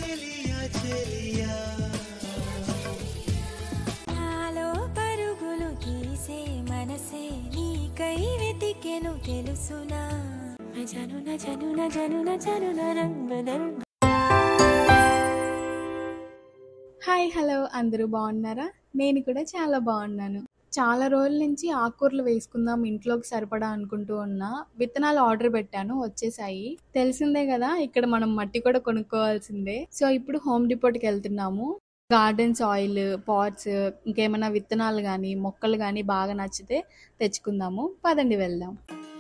చెలియా చెలియా నాలో పరుగులు తీసే మనసే నీకై వెతికెను తెలుసునా జనున జనున జనున జనున రంగదం హాయ్ హలో అందరూ బాగున్నారా నేను కూడా చాలా బాగున్నాను చాలా రోజుల నుంచి ఆకుకూరలు వేసుకుందాం ఇంట్లోకి సరిపడా అనుకుంటూ ఉన్నా విత్తనాలు ఆర్డర్ పెట్టాను వచ్చేసాయి తెలిసిందే కదా ఇక్కడ మనం మట్టి కూడా కొనుక్కోవాల్సిందే సో ఇప్పుడు హోమ్ డిపోట్కి వెళ్తున్నాము గార్డెన్ సాయిల్ పాట్స్ ఇంకేమైనా విత్తనాలు కానీ మొక్కలు కానీ బాగా నచ్చితే తెచ్చుకుందాము పదండి వెళ్దాం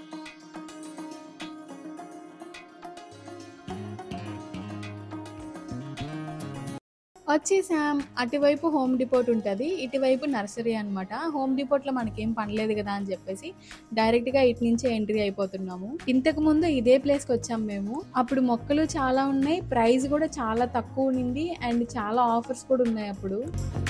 వచ్చేసాం అటువైపు హోమ్ డిపోట్ ఉంటుంది ఇటువైపు నర్సరీ అనమాట హోమ్ డిపోట్లో మనకేం పనిలేదు కదా అని చెప్పేసి డైరెక్ట్గా ఇటు నుంచే ఎంట్రీ అయిపోతున్నాము ఇంతకు ముందు ఇదే ప్లేస్కి వచ్చాం మేము అప్పుడు మొక్కలు చాలా ఉన్నాయి ప్రైస్ కూడా చాలా తక్కువ ఉంది అండ్ చాలా ఆఫర్స్ కూడా ఉన్నాయి అప్పుడు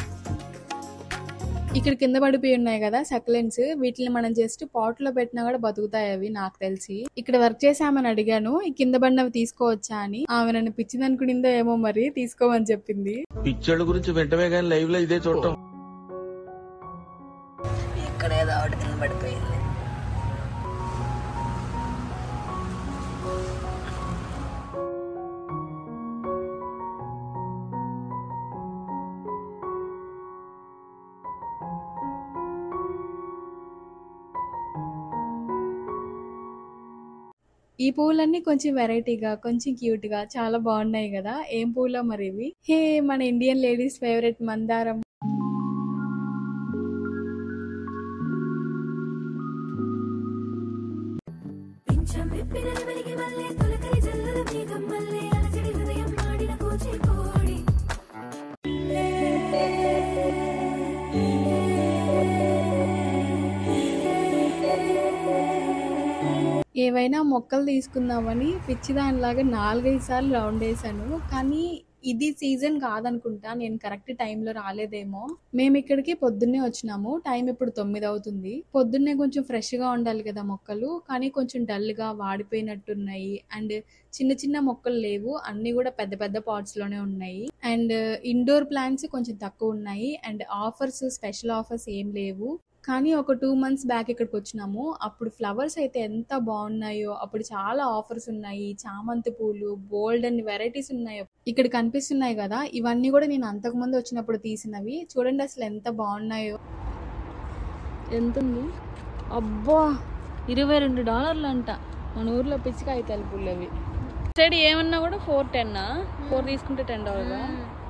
ఇక్కడ కింద పడిపోయి ఉన్నాయి కదా సక్లెంట్స్ వీటిని మనం జస్ట్ పాట్ లో పెట్టినా కూడా బతుకుతాయి అవి నాకు తెలిసి ఇక్కడ వర్క్ చేసామని అడిగాను ఈ కింద పడినవి తీసుకోవచ్చా అని ఆమె నన్ను పిచ్చిదనుకునిందో ఏమో మరి తీసుకోమని చెప్పింది పిచ్చోళ్ళ గురించి వెంటనే కానీ లైవ్ లో ఇదే చూడటం ఇక్కడ ఏదో ఒకటి కింద పడిపోయింది ఈ పూలన్నీ కొంచెం వెరైటీగా కొంచెం క్యూట్ గా చాలా బాగున్నాయి కదా ఏం పూలో మరి ఇవి హే మన ఇండియన్ లేడీస్ ఫేవరెట్ మందారం పింఛం విప్పిన వెలిగి మల్లె తొలకరి జల్లుల మేఘం మల్లె అలజడి హృదయం మాడిన కోచి కోడి ఏవైనా మొక్కలు తీసుకుందామని పిచ్చి దానిలాగా నాలుగైదు సార్లు రౌండ్ వేసాను కానీ ఇది సీజన్ కాదనుకుంటా నేను కరెక్ట్ టైంలో రాలేదేమో మేము ఇక్కడికి పొద్దున్నే వచ్చినాము టైం ఇప్పుడు తొమ్మిది అవుతుంది పొద్దున్నే కొంచెం ఫ్రెష్ గా ఉండాలి కదా మొక్కలు కానీ కొంచెం డల్ గా వాడిపోయినట్టున్నాయి అండ్ చిన్న చిన్న మొక్కలు లేవు అన్ని కూడా పెద్ద పెద్ద పాట్స్ లోనే ఉన్నాయి అండ్ ఇండోర్ ప్లాంట్స్ కొంచెం తక్కువ ఉన్నాయి అండ్ ఆఫర్స్ స్పెషల్ ఆఫర్స్ ఏం లేవు కానీ ఒక టూ మంత్స్ బ్యాక్ ఇక్కడికి వచ్చినాము అప్పుడు ఫ్లవర్స్ అయితే ఎంత బాగున్నాయో అప్పుడు చాలా ఆఫర్స్ ఉన్నాయి చామంతి పూలు బోల్డ్ అండ్ వెరైటీస్ ఉన్నాయో ఇక్కడ కనిపిస్తున్నాయి కదా ఇవన్నీ కూడా నేను అంతకు ముందు వచ్చినప్పుడు తీసినవి చూడండి అసలు ఎంత బాగున్నాయో ఎంత ఉంది అబ్బా ఇరవై రెండు డాలర్లు అంట మన ఊర్లో పిచ్చికాయ తలుపులు అవి సైడ్ ఏమన్నా కూడా ఫోర్ టెన్నా ఫోర్ తీసుకుంటే టెన్ డాలరా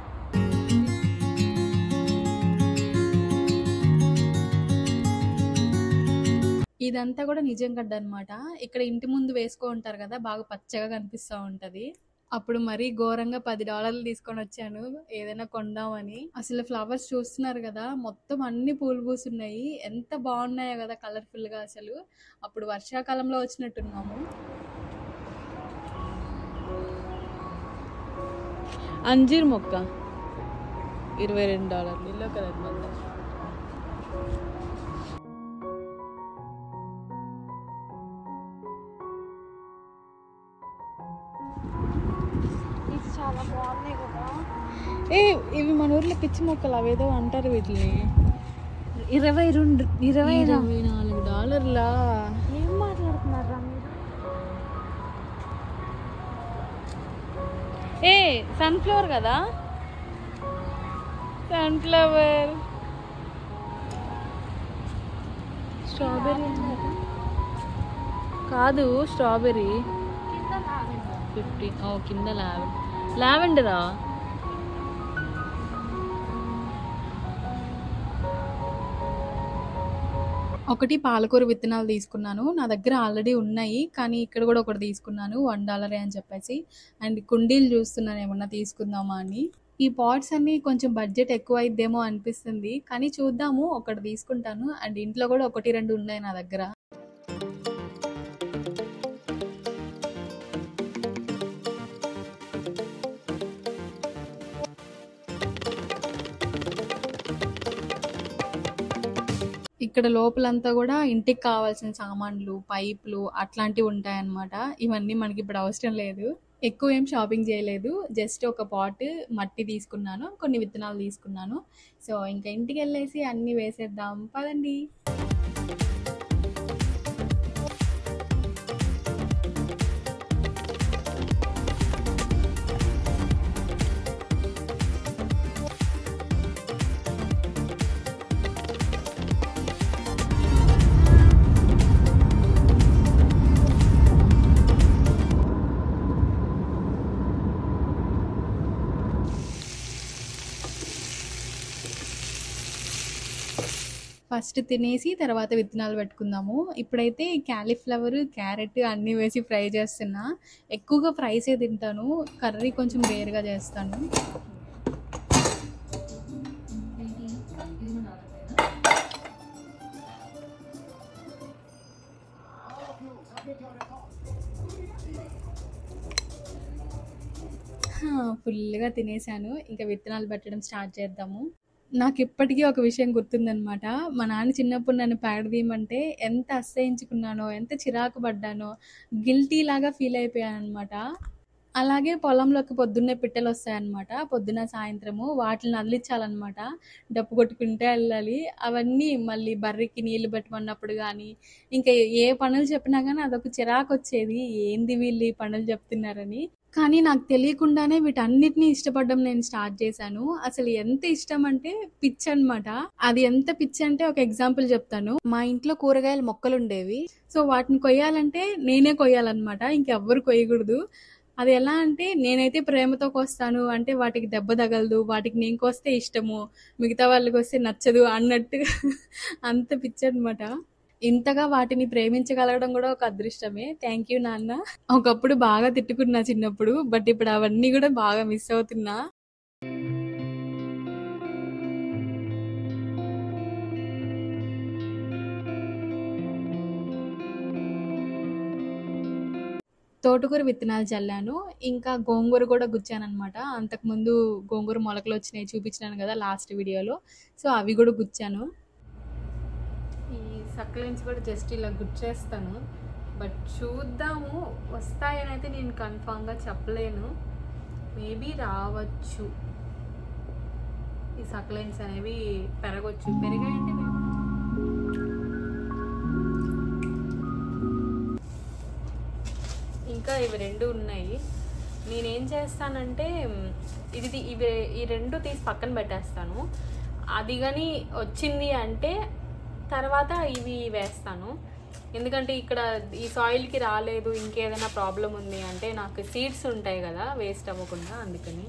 ఇదంతా కూడా నిజం గడ్డ అనమాట ఇక్కడ ఇంటి ముందు వేసుకో ఉంటారు కదా బాగా పచ్చగా కనిపిస్తూ ఉంటది అప్పుడు మరీ ఘోరంగా పది డాలర్లు తీసుకొని వచ్చాను ఏదైనా కొందామని అసలు ఫ్లవర్స్ చూస్తున్నారు కదా మొత్తం అన్ని పూలు పూసున్నాయి ఎంత బాగున్నాయో కదా కలర్ఫుల్ గా అసలు అప్పుడు వర్షాకాలంలో వచ్చినట్టున్నాము అంజీర్ మొక్క ఇరవై రెండు డాలర్లు ఎల్లో కలర్ మొక్క చాలా బాగున్నాయి కదా ఏ ఇవి మన ఊర్లో పిచ్చి మొక్కలు అవేదో అంటారు వీటిని ఇరవై రెండు ఇరవై ఇరవై నాలుగు డాలర్లా ఏం మాట్లాడుతున్నారా మీరు ఏ సన్ఫ్లవర్ కదా సన్ఫ్లవర్ స్ట్రాబెర్రీ కాదు స్ట్రాబెర్రీ ఫిఫ్టీన్ ఓ కింద లావెండర్ లావెండరా ఒకటి పాలకూర విత్తనాలు తీసుకున్నాను నా దగ్గర ఆల్రెడీ ఉన్నాయి కానీ ఇక్కడ కూడా ఒకటి తీసుకున్నాను వన్ డాలరే అని చెప్పేసి అండ్ కుండీలు చూస్తున్నాను ఏమన్నా తీసుకుందామా అని ఈ పాట్స్ అన్ని కొంచెం బడ్జెట్ ఎక్కువ అయిద్దేమో అనిపిస్తుంది కానీ చూద్దాము ఒకటి తీసుకుంటాను అండ్ ఇంట్లో కూడా ఒకటి రెండు ఉన్నాయి నా దగ్గర ఇక్కడ లోపలంతా కూడా ఇంటికి కావాల్సిన సామాన్లు పైపులు అట్లాంటివి ఉంటాయన్నమాట ఇవన్నీ మనకి ఇప్పుడు అవసరం లేదు ఎక్కువ ఏం షాపింగ్ చేయలేదు జస్ట్ ఒక పాట్ మట్టి తీసుకున్నాను కొన్ని విత్తనాలు తీసుకున్నాను సో ఇంకా ఇంటికి వెళ్ళేసి అన్నీ వేసేద్దాం పదండి ఫస్ట్ తినేసి తర్వాత విత్తనాలు పెట్టుకుందాము ఇప్పుడైతే క్యాలీఫ్లవర్ క్యారెట్ అన్నీ వేసి ఫ్రై చేస్తున్నా ఎక్కువగా ఫ్రైసే తింటాను కర్రీ కొంచెం రేర్గా చేస్తాను ఫుల్గా తినేసాను ఇంకా విత్తనాలు పెట్టడం స్టార్ట్ చేద్దాము నాకు ఇప్పటికీ ఒక విషయం గుర్తుందనమాట మా నాన్న చిన్నప్పుడు నన్ను పేడదీయమంటే ఎంత అసహించుకున్నానో ఎంత చిరాకు పడ్డానో గిల్టీ లాగా ఫీల్ అయిపోయాను అనమాట అలాగే పొలంలోకి పొద్దున్నే పిట్టలు వస్తాయన్నమాట పొద్దున సాయంత్రము వాటిని వదిలించాలన్నమాట డప్పు కొట్టుకుంటే వెళ్ళాలి అవన్నీ మళ్ళీ బర్రెకి నీళ్లు పెట్టమన్నప్పుడు కానీ ఇంకా ఏ పనులు చెప్పినా కానీ అదొక చిరాకు వచ్చేది ఏంది వీళ్ళు ఈ పనులు చెప్తున్నారని కానీ నాకు తెలియకుండానే వీటన్నిటిని ఇష్టపడడం నేను స్టార్ట్ చేశాను అసలు ఎంత ఇష్టం అంటే పిచ్ అన్నమాట అది ఎంత పిచ్ అంటే ఒక ఎగ్జాంపుల్ చెప్తాను మా ఇంట్లో కూరగాయల మొక్కలు ఉండేవి సో వాటిని కొయ్యాలంటే నేనే కొయ్యాలన్నమాట ఇంకెవ్వరు కొయ్యకూడదు అది ఎలా అంటే నేనైతే ప్రేమతో కోస్తాను అంటే వాటికి దెబ్బ తగలదు వాటికి నేను కోస్తే ఇష్టము మిగతా వాళ్ళకి వస్తే నచ్చదు అన్నట్టు అంత పిచ్చి అనమాట ఇంతగా వాటిని ప్రేమించగలగడం కూడా ఒక అదృష్టమే థ్యాంక్ యూ నాన్న ఒకప్పుడు బాగా తిట్టుకున్నా చిన్నప్పుడు బట్ ఇప్పుడు అవన్నీ కూడా బాగా మిస్ అవుతున్నా తోటకూర విత్తనాలు చల్లాను ఇంకా గోంగూర కూడా గుచ్చానమాట అంతకుముందు గోంగూర మొలకలు వచ్చినాయి చూపించినాను కదా లాస్ట్ వీడియోలో సో అవి కూడా గుచ్చాను ఈ సక్లెన్స్ కూడా జస్ట్ ఇలా గుచ్చేస్తాను బట్ చూద్దాము వస్తాయని అయితే నేను కన్ఫామ్గా చెప్పలేను మేబీ రావచ్చు ఈ సక్లెన్స్ అనేవి పెరగవచ్చు పెరిగాయంటే మేము ఇంకా ఇవి రెండు ఉన్నాయి నేనేం చేస్తానంటే మ్, ఇది తీ- ఇవి ఈ రెండు తీసి పక్కన పెట్టేస్తాను అది కానీ వచ్చింది అంటే తర్వాత ఇవి వేస్తాను ఎందుకంటే ఇక్కడ ఈ సాయిల్కి రాలేదు ఇంకేదైనా ప్రాబ్లం ఉంది అంటే నాకు సీడ్స్ ఉంటాయి కదా వేస్ట్ అవ్వకుండా అందుకని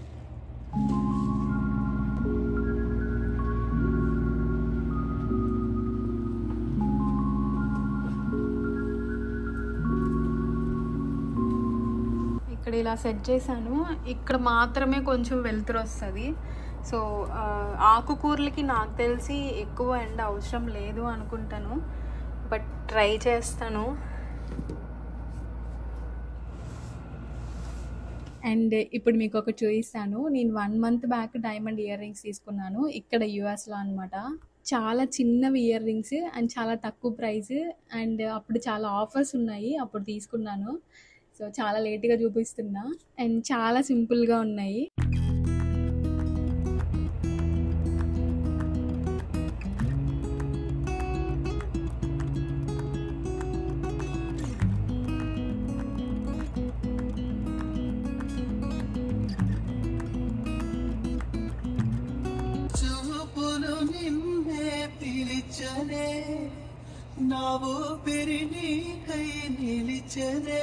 ఇక్కడ ఇలా సెట్ చేశాను ఇక్కడ మాత్రమే కొంచెం వెలుతురు వస్తుంది సో ఆ, ఆకుకూరలకి నాకు తెలిసి ఎక్కువ ఎండ అవసరం లేదు అనుకుంటాను బట్ ట్రై చేస్తాను అండ్ ఇప్పుడు మీకు ఒక చూపిస్తాను నేను one month back diamond earrings తీసుకున్నాను ఇక్కడ యూఎస్లో అనమాట చాలా చిన్నవి ఇయర్ రింగ్స్ అండ్ చాలా తక్కువ ప్రైస్ అండ్ అప్పుడు చాలా ఆఫర్స్ ఉన్నాయి అప్పుడు తీసుకున్నాను సో చాలా లేట్గా చూపిస్తున్నా అండ్ చాలా సింపుల్గా ఉన్నాయి చూపులు నిన్నే పిలిచనే నా ఊపిరి నీకై నిలిచనే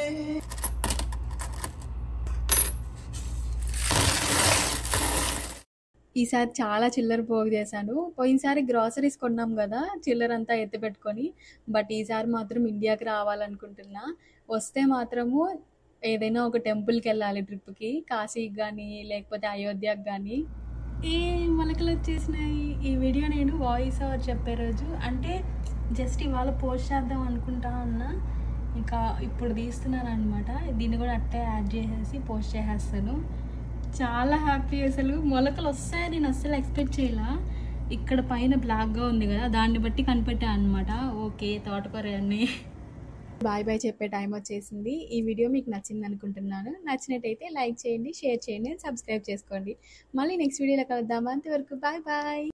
ఈసారి చాలా చిల్లర పోగు చేశాను పోయినసారి గ్రాసరీస్ కొన్నాం కదా చిల్లర అంతా ఎత్తి పెట్టుకొని బట్ ఈసారి మాత్రం ఇండియాకి రావాలనుకుంటున్నా వస్తే మాత్రము ఏదైనా ఒక టెంపుల్కి వెళ్ళాలి ట్రిప్కి కాశీకి కానీ లేకపోతే అయోధ్యకి కానీ ఏ మొలకలు వచ్చేసినాయి ఈ వీడియో నేను వాయిస్ ఓవర్ చెప్పే రోజు అంటే జస్ట్ ఇవాళ పోస్ట్ చేద్దాం అనుకుంటా ఉన్నా ఇంకా ఇప్పుడు తీస్తున్నాను అనమాట దీన్ని కూడా అట్టే యాడ్ చేసేసి పోస్ట్ చేసేస్తాను చాలా హ్యాపీ అసలు మొలకలు వస్తాయని నేను అస్సలు ఎక్స్పెక్ట్ చేయలా ఇక్కడ పైన బ్లాక్గా ఉంది కదా దాన్ని బట్టి కనిపెట్టాను అనమాట ఓకే తోటకూర అన్ని బాయ్ బాయ్ చెప్పే టైం వచ్చేసింది ఈ వీడియో మీకు నచ్చింది అనుకుంటున్నాను నచ్చినట్టయితే లైక్ చేయండి షేర్ చేయండి సబ్స్క్రైబ్ చేసుకోండి మళ్ళీ నెక్స్ట్ వీడియోలో కలుద్దాం అంతవరకు బాయ్ బాయ్